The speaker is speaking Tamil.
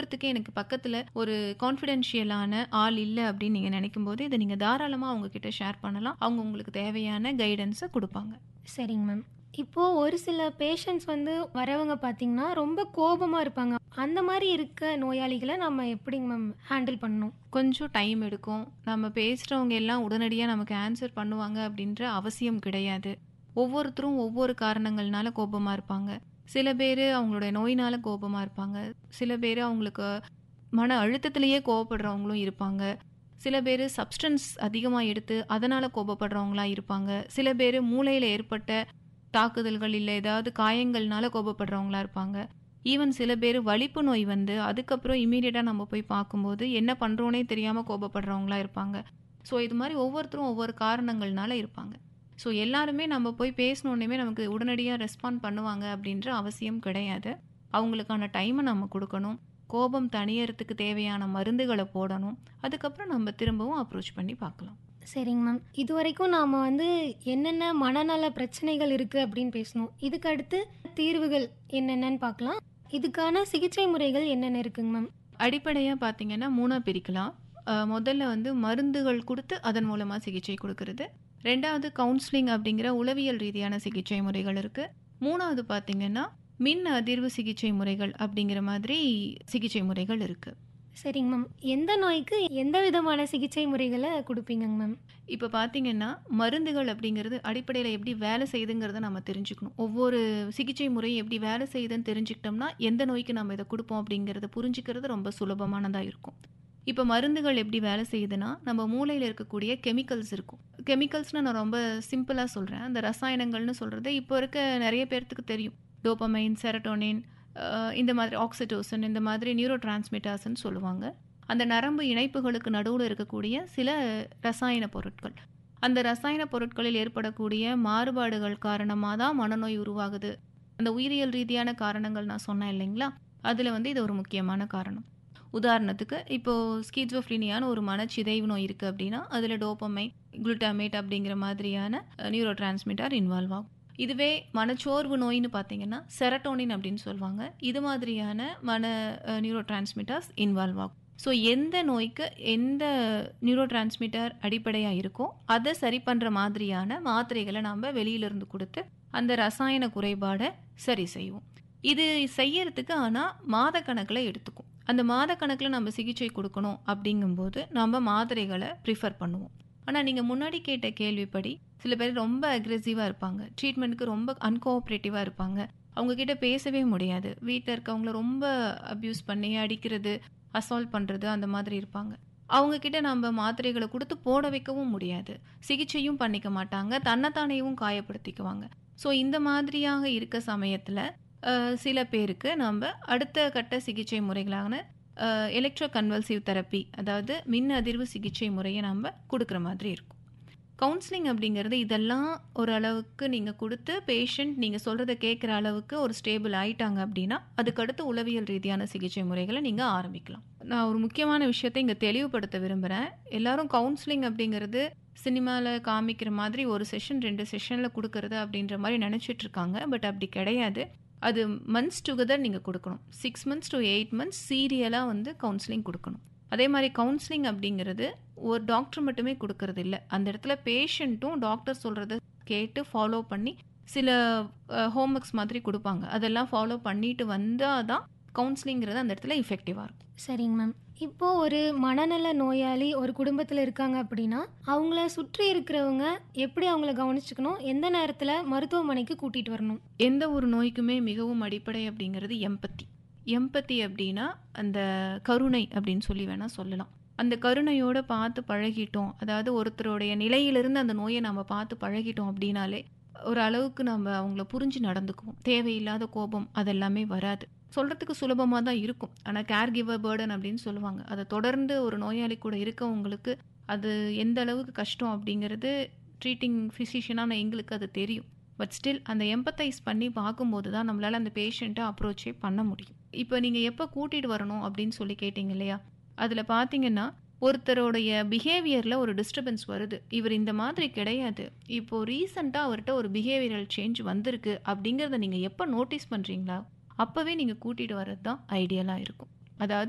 சொல்றதுக்கே எனக்கு பக்கத்துல ஒரு கான்ஃபிடென்ஷியலான ஆள் இல்ல அப்படின்னு நீங்க நினைக்கும்போது இதை நீங்க தாராளமா அவங்க கிட்ட ஷேர் பண்ணலாம் அவங்க உங்களுக்கு தேவையான கைடன்ஸை கொடுப்பாங்க சரிங்க மேம் இப்போ ஒரு சில பேஷண்ட்ஸ் வந்து வரவங்க பார்த்தீங்கன்னா ரொம்ப கோபமா இருப்பாங்க அந்த மாதிரி இருக்க நோயாளிகளை நம்ம எப்படிங்க மேம் ஹேண்டில் பண்ணணும் கொஞ்சம் டைம் எடுக்கும் நம்ம பேசுறவங்க எல்லாம் உடனடியா நமக்கு ஆன்சர் பண்ணுவாங்க அப்படின்ற அவசியம் கிடையாது ஒவ்வொருத்தரும் ஒவ்வொரு காரணங்கள்னால கோபமா இருப்பாங்க சில பேர் அவங்களுடைய நோயினால கோபமா இருப்பாங்க சில பேர் அவங்களுக்கு மன அழுத்தத்திலேயே கோவப்படுறவங்களும் இருப்பாங்க சில பேர் சப்ஸ்டன்ஸ் அதிகமாக எடுத்து அதனால கோபப்படுறவங்களா இருப்பாங்க சில பேர் மூளையில் ஏற்பட்ட தாக்குதல்கள் இல்லை ஏதாவது காயங்கள்னால கோபப்படுறவங்களா இருப்பாங்க ஈவன் சில பேர் வலிப்பு நோய் வந்து அதுக்கப்புறம் இமீடியட்டாக நம்ம போய் பார்க்கும்போது என்ன பண்ணுறோனே தெரியாமல் கோபப்படுறவங்களா இருப்பாங்க ஸோ இது மாதிரி ஒவ்வொருத்தரும் ஒவ்வொரு காரணங்கள்னால இருப்பாங்க ஸோ எல்லாருமே நம்ம போய் பேசணுன்னே நமக்கு உடனடியாக ரெஸ்பாண்ட் பண்ணுவாங்க அப்படின்ற அவசியம் கிடையாது அவங்களுக்கான டைமை நம்ம கொடுக்கணும் கோபம் தணியறதுக்கு தேவையான மருந்துகளை போடணும் அதுக்கப்புறம் நம்ம திரும்பவும் அப்ரோச் பண்ணி பார்க்கலாம் சரிங்க மேம் இது வரைக்கும் நாம் வந்து என்னென்ன மனநல பிரச்சனைகள் இருக்குது அப்படின்னு பேசணும் இதுக்கு அடுத்து தீர்வுகள் என்னென்னன்னு பார்க்கலாம் இதுக்கான சிகிச்சை முறைகள் என்னென்ன இருக்குங்க மேம் அடிப்படையாக பார்த்தீங்கன்னா மூணாக பிரிக்கலாம் அஹ் முதல்ல வந்து மருந்துகள் கொடுத்து அதன் மூலமாக சிகிச்சை கொடுக்கறது ரெண்டாவது கவுன்சிலிங் அப்படிங்கிற உளவியல் ரீதியான சிகிச்சை முறைகள் இருக்கு மூணாவது பார்த்தீங்கன்னா மின் அதிர்வு சிகிச்சை முறைகள் அப்படிங்கிற மாதிரி சிகிச்சை முறைகள் இருக்கு சரிங்க மேம் எந்த நோய்க்கு எந்த விதமான சிகிச்சை முறைகளை கொடுப்பீங்கங்க மேம் இப்போ பார்த்தீங்கன்னா மருந்துகள் அப்படிங்கிறது அடிப்படையில் எப்படி வேலை செய்யுதுங்கிறத நம்ம தெரிஞ்சுக்கணும் ஒவ்வொரு சிகிச்சை முறையும் எப்படி வேலை செய்யுதுன்னு தெரிஞ்சுக்கிட்டோம்னா எந்த நோய்க்கு நம்ம இதை கொடுப்போம் அப்படிங்கிறத புரிஞ்சுக்கிறது ரொம்ப சுலபமானதாக இருக்கும் இப்போ மருந்துகள் எப்படி வேலை செய்யுதுன்னா நம்ம மூளையில் இருக்கக்கூடிய கெமிக்கல்ஸ் இருக்கும் கெமிக்கல்ஸ்னு நான் ரொம்ப சிம்பிளாக சொல்கிறேன் அந்த ரசாயனங்கள்னு சொல்கிறது இப்போ இருக்க நிறைய பேர்த்துக்கு தெரியும் டோபமைன் செரட்டோனின் இந்த மாதிரி ஆக்சிடோசன் இந்த மாதிரி நியூரோ டிரான்ஸ்மிட்டர்ஸ்ன்னு சொல்லுவாங்க அந்த நரம்பு இணைப்புகளுக்கு நடுவில் இருக்கக்கூடிய சில ரசாயன பொருட்கள் அந்த ரசாயன பொருட்களில் ஏற்படக்கூடிய மாறுபாடுகள் காரணமாக தான் மனநோய் உருவாகுது அந்த உயிரியல் ரீதியான காரணங்கள் நான் சொன்னேன் இல்லைங்களா அதில் வந்து இது ஒரு முக்கியமான காரணம் உதாரணத்துக்கு இப்போ ஸ்கீட்ஸோஃப்ரீனியான ஒரு மனச்சிதைவு நோய் இருக்குது அப்படின்னா அதில் டோப்பமை குளுட்டாமேட் அப்படிங்கிற மாதிரியான நியூரோ டிரான்ஸ்மிட்டர் இன்வால்வ் ஆகும் இதுவே மனச்சோர்வு நோயின்னு பார்த்தீங்கன்னா செரட்டோனின் அப்படின்னு சொல்லுவாங்க இது மாதிரியான மன நியூரோ டிரான்ஸ்மிட்டர்ஸ் இன்வால்வ் ஆகும் ஸோ எந்த நோய்க்கு எந்த நியூரோ டிரான்ஸ்மிட்டர் அடிப்படையாக இருக்கோ அதை சரி பண்ணுற மாதிரியான மாத்திரைகளை நம்ம வெளியிலிருந்து கொடுத்து அந்த ரசாயன குறைபாடை சரி செய்வோம் இது செய்யறதுக்கு ஆனால் மாத கணக்கில் எடுத்துக்கும் அந்த மாத கணக்கில் நம்ம சிகிச்சை கொடுக்கணும் அப்படிங்கும்போது நம்ம மாத்திரைகளை ப்ரிஃபர் பண்ணுவோம் ஆனால் நீங்கள் முன்னாடி கேட்ட கேள்விப்படி சில பேர் ரொம்ப அக்ரெசிவாக இருப்பாங்க ட்ரீட்மெண்ட்டுக்கு ரொம்ப அன்கோஆப்ரேட்டிவாக இருப்பாங்க அவங்க கிட்ட பேசவே முடியாது வீட்டில் இருக்கவங்கள ரொம்ப அப்யூஸ் பண்ணி அடிக்கிறது அசால்ட் பண்ணுறது அந்த மாதிரி இருப்பாங்க அவங்க கிட்ட நம்ம மாத்திரைகளை கொடுத்து போட வைக்கவும் முடியாது சிகிச்சையும் பண்ணிக்க மாட்டாங்க தன்னைத்தானேயும் காயப்படுத்திக்குவாங்க ஸோ இந்த மாதிரியாக இருக்க சமயத்தில் சில பேருக்கு நம்ம அடுத்த கட்ட சிகிச்சை முறைகளான எலக்ட்ரோ கன்வல்சிவ் தெரப்பி அதாவது மின் அதிர்வு சிகிச்சை முறையை நம்ம கொடுக்குற மாதிரி இருக்கும் கவுன்சிலிங் அப்படிங்கிறது இதெல்லாம் ஓரளவுக்கு நீங்கள் கொடுத்து பேஷண்ட் நீங்கள் சொல்கிறத கேட்குற அளவுக்கு ஒரு ஸ்டேபிள் ஆயிட்டாங்க அப்படின்னா அதுக்கடுத்து உளவியல் ரீதியான சிகிச்சை முறைகளை நீங்கள் ஆரம்பிக்கலாம் நான் ஒரு முக்கியமான விஷயத்தை இங்கே தெளிவுபடுத்த விரும்புகிறேன் எல்லாரும் கவுன்சிலிங் அப்படிங்கிறது சினிமாவில் காமிக்கிற மாதிரி ஒரு செஷன் ரெண்டு செஷனில் கொடுக்கறது அப்படின்ற மாதிரி நினச்சிட்டு இருக்காங்க பட் அப்படி கிடையாது அது மந்த்ஸ் டுகெதர் நீங்கள் கொடுக்கணும் six months to eight months சீரியலாக வந்து கவுன்சிலிங் கொடுக்கணும் அதே மாதிரி கவுன்சிலிங் அப்படிங்கிறது ஒரு டாக்டர் மட்டுமே கொடுக்கறது இல்லை அந்த இடத்துல பேஷண்ட்டும் டாக்டர் சொல்கிறத கேட்டு ஃபாலோ பண்ணி சில ஹோம்ஒர்க்ஸ் மாதிரி கொடுப்பாங்க அதெல்லாம் ஃபாலோ பண்ணிட்டு வந்தால் தான் கவுன்சிலிங்கிறது அந்த இடத்துல இஃபெக்டிவாக இருக்கும் சரிங்க மேம் இப்போ ஒரு மனநல நோயாளி ஒரு குடும்பத்தில் இருக்காங்க அப்படின்னா அவங்கள சுற்றி இருக்கிறவங்க எப்படி அவங்கள கவனிச்சுக்கணும் எந்த நேரத்தில் மருத்துவமனைக்கு கூட்டிகிட்டு வரணும் எந்த ஒரு நோய்க்குமே மிகவும் அடிப்படை அப்படிங்கிறது எம்பத்தி எம்பத்தி அப்படின்னா அந்த கருணை அப்படின்னு சொல்லி வேணால் சொல்லலாம் அந்த கருணையோட பார்த்து பழகிட்டோம் அதாவது ஒருத்தருடைய நிலையிலிருந்து அந்த நோயை நம்ம பார்த்து பழகிட்டோம் அப்படின்னாலே ஒரு அளவுக்கு நம்ம அவங்கள புரிஞ்சு நடந்துக்குவோம் தேவையில்லாத கோபம் அதெல்லாமே வராது சொல்கிறதுக்கு சுலபமாக தான் இருக்கும் ஆனால் கேர் கிவர் பேர்டன் அப்படின்னு சொல்லுவாங்க அதை தொடர்ந்து ஒரு நோயாளி கூட இருக்கவங்களுக்கு அது எந்த அளவுக்கு கஷ்டம் அப்படிங்கிறது ட்ரீட்டிங் ஃபிசிஷியனான எங்களுக்கு அது தெரியும் பட் ஸ்டில் அந்த எம்பத்தைஸ் பண்ணி பார்க்கும்போது தான் நம்மளால் அந்த பேஷண்ட்டை அப்ரோச்சே பண்ண முடியும் இப்போ நீங்கள் எப்போ கூட்டிகிட்டு வரணும் அப்படின்னு சொல்லி கேட்டிங்க இல்லையா அதில் பார்த்தீங்கன்னா ஒருத்தருடைய பிஹேவியரில் ஒரு டிஸ்டர்பன்ஸ் வருது இவர் இந்த மாதிரி கிடையாது இப்போ ரீசண்டாக அவர்கிட்ட ஒரு பிஹேவியரல் சேஞ்ச் வந்திருக்கு அப்படிங்கிறத நீங்கள் எப்போ நோட்டீஸ் பண்ணுறீங்களா அப்போவே நீங்கள் கூட்டிகிட்டு வர்றது தான் ஐடியலாக இருக்கும் அதாவது